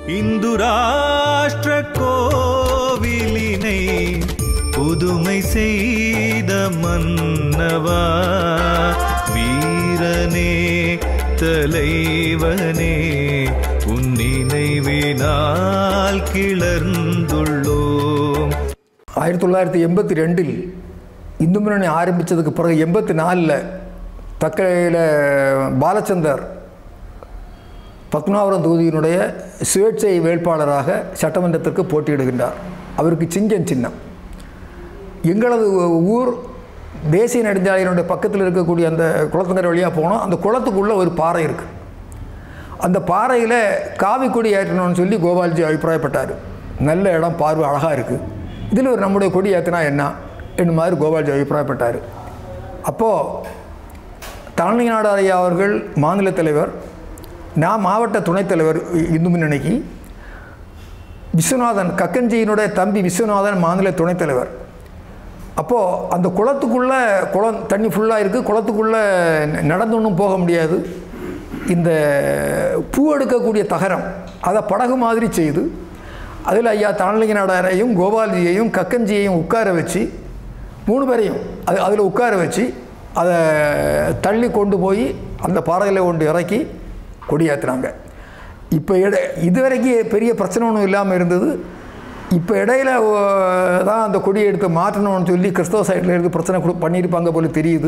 இந்து ராஷ்டிர கோவிலினை புதுமை செய்த மன்னவா வீரனே தலைவனே உன் நினைவினால் கிளர்ந்துள்ளோம் ஆயிரத்தி தொள்ளாயிரத்தி எண்பத்தி ரெண்டில் இந்து முன்னணி ஆரம்பித்ததுக்கு பிறகு எண்பத்தி நாலில் தக்கலையில் பாலச்சந்தர் பத்மநாபுரம் தொகுதியினுடைய சுயேட்சை வேட்பாளராக சட்டமன்றத்திற்கு போட்டியிடுகின்றார் அவருக்கு சிங்கம் சின்னம் எங்களது ஊர் தேசிய நெடுஞ்சாலையினுடைய பக்கத்தில் இருக்கக்கூடிய அந்த குளத்துங்கரை வழியாக போனோம் அந்த குளத்துக்குள்ளே ஒரு பாறை இருக்குது அந்த பாறையில் காவி கொடி ஏற்றணும்னு சொல்லி கோபால்ஜி அபிப்பிராயப்பட்டார் நல்ல இடம் பார்வை அழகாக இருக்குது இதில் ஒரு நம்முடைய கொடி ஏற்றினா என்ன என்ன மாதிரி கோபால்ஜி அபிப்பிராயப்பட்டார் அப்போது தலைமை நாடார் ஐயா அவர்கள் மாநில தலைவர் நான் மாவட்ட துணைத் தலைவர் இ- இந்து முன்னணிக்கு விஸ்வநாதன் கக்கன்ஜியினுடைய தம்பி விஸ்வநாதன் மாநில துணைத் தலைவர் அப்போது அந்த குளத்துக்குள்ளே குளம் தண்ணி ஃபுல்லாக இருக்குது குளத்துக்குள்ளே நடந்து ஒன்றும் போக முடியாது இந்த பூ எடுக்கக்கூடிய தகரம் அதை படகு மாதிரி செய்து அதில் ஐயா தானலிங்க நாடாரையும் கோபால்ஜியையும் கக்கன்ஜியையும் உட்கார வச்சு மூணு பேரையும் அது அதில் உட்கார வச்சு அதை தள்ளி கொண்டு போய் அந்த பாறையில் கொண்டு இறக்கி கொடியேற்றுனாங்க இப்போ இட இதுவரைக்கும் பெரிய பிரச்சனை ஒன்றும் இல்லாமல் இருந்தது இப்போ இடையில ஓ, தான் அந்த கொடியை எடுத்து மாற்றணும்னு சொல்லி கிறிஸ்தவ சைடில் இருந்து பிரச்சனை கொடு பண்ணியிருப்பாங்க போல தெரியுது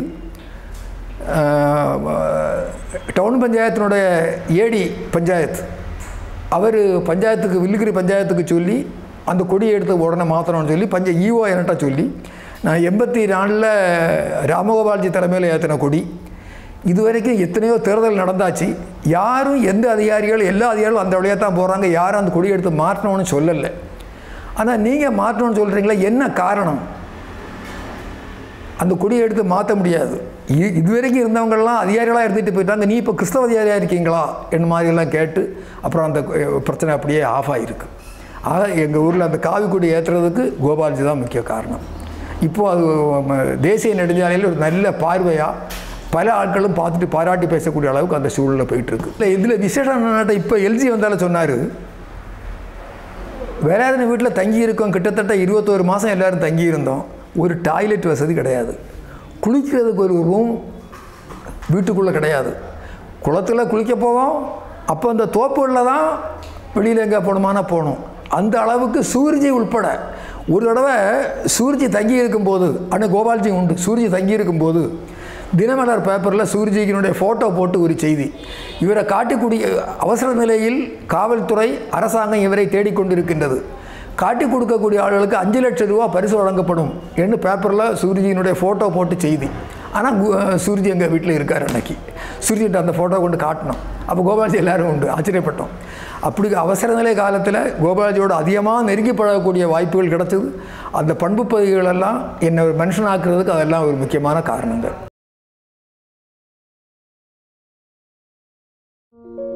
ஆஹ், டவுன் பஞ்சாயத்தினுடைய ஏடி பஞ்சாயத்து அவர் பஞ்சாயத்துக்கு வில்லுகிரி பஞ்சாயத்துக்கு சொல்லி அந்த கொடியை எடுத்து உடனே மாற்றணும்னு சொல்லி பஞ்ச ஈஓ என்கிட்ட சொல்லி நான் எண்பத்தி நாலில் ராமகோபால்ஜி தலைமையில் ஏற்றின கொடி இதுவரைக்கும் எத்தனையோ தேர்தல் நடந்தாச்சு யாரும் எந்த அதிகாரிகள் எல்லா அதிகாரிகளும் அந்த வழியாக தான் போகிறாங்க யாரும் அந்த கொடி எடுத்து மாற்றணும்னு சொல்லலை ஆனால் நீங்கள் மாற்றணும்னு சொல்கிறீங்களா என்ன காரணம் அந்த கொடியை எடுத்து மாற்ற முடியாது இ- இதுவரைக்கும் இருந்தவங்கெல்லாம் அதிகாரிகளாக இருந்துட்டு போயிட்டாங்க நீ இப்போ கிறிஸ்தவ அதிகாரியாக இருக்கீங்களா என்ன மாதிரியெல்லாம் கேட்டு அப்புறம் அந்த அஹ், பிரச்சனை அப்படியே ஆஃப் ஆகிருக்கு ஆக எங்கள் ஊரில் அந்த காவி கொடி ஏற்றுறதுக்கு கோபால்ஜி தான் முக்கிய காரணம் இப்போது அது ம, தேசிய நெடுஞ்சாலையில் ஒரு நல்ல பார்வையாக பல ஆட்களும் பார்த்துட்டு பாராட்டி பேசக்கூடிய அளவுக்கு அந்த சூழ்நிலை போயிட்டுருக்கு இல்லை இதில் விசேஷம் என்னன்னா இப்போ எல்ஜி வந்தாலும் சொன்னார் வேளாண் வீட்டில் தங்கி இருக்கோம் கிட்டத்தட்ட இருபத்தோரு மாதம் எல்லோரும் தங்கி இருந்தோம் ஒரு டாய்லெட் வசதி கிடையாது குளிக்கிறதுக்கு ஒரு ரூம் வீட்டுக்குள்ளே கிடையாது குளத்தில் குளிக்க போவோம் அப்போ அந்த தோப்புகளில் தான் வெளியில் எங்கே போகணுமானா போகணும் அந்த அளவுக்கு சூர்ஜி உட்பட ஒரு தடவை சூர்ஜி தங்கி இருக்கும்போது அண்ணன் கோபால்ஜி உண்டு சூர்ஜி தங்கி இருக்கும்போது தினமலர் பேப்பரில் சூர்ஜியினுடைய ஃபோட்டோ போட்டு ஒரு செய்தி இவரை காட்டிக்கூடிய அவசர நிலையில் காவல்துறை அரசாங்கம் இவரை தேடிக்கொண்டிருக்கின்றது காட்டி கொடுக்கக்கூடிய ஆளுகளுக்கு அஞ்சு லட்சம் ரூபா பரிசு வழங்கப்படும் என்று பேப்பரில் சூர்ஜியினுடைய ஃபோட்டோ போட்டு செய்தி ஆனால் சூர்ஜி எங்கள் வீட்டில் இருக்கார் அன்னைக்கு சூர்ஜிட்ட அந்த ஃபோட்டோ கொண்டு காட்டினோம் அப்போ கோபால்ஜி எல்லாரும் உண்டு ஆச்சரியப்பட்டோம் அப்படி அவசர நிலை காலத்தில் கோபால்ஜியோட அதிகமாக நெருங்கி பழகக்கூடிய வாய்ப்புகள் கிடைச்சது அந்த பண்பு பதிவுகளெல்லாம் என்னை ஒரு மனுஷனாக்குறதுக்கு அதெல்லாம் ஒரு முக்கியமான காரணங்கள்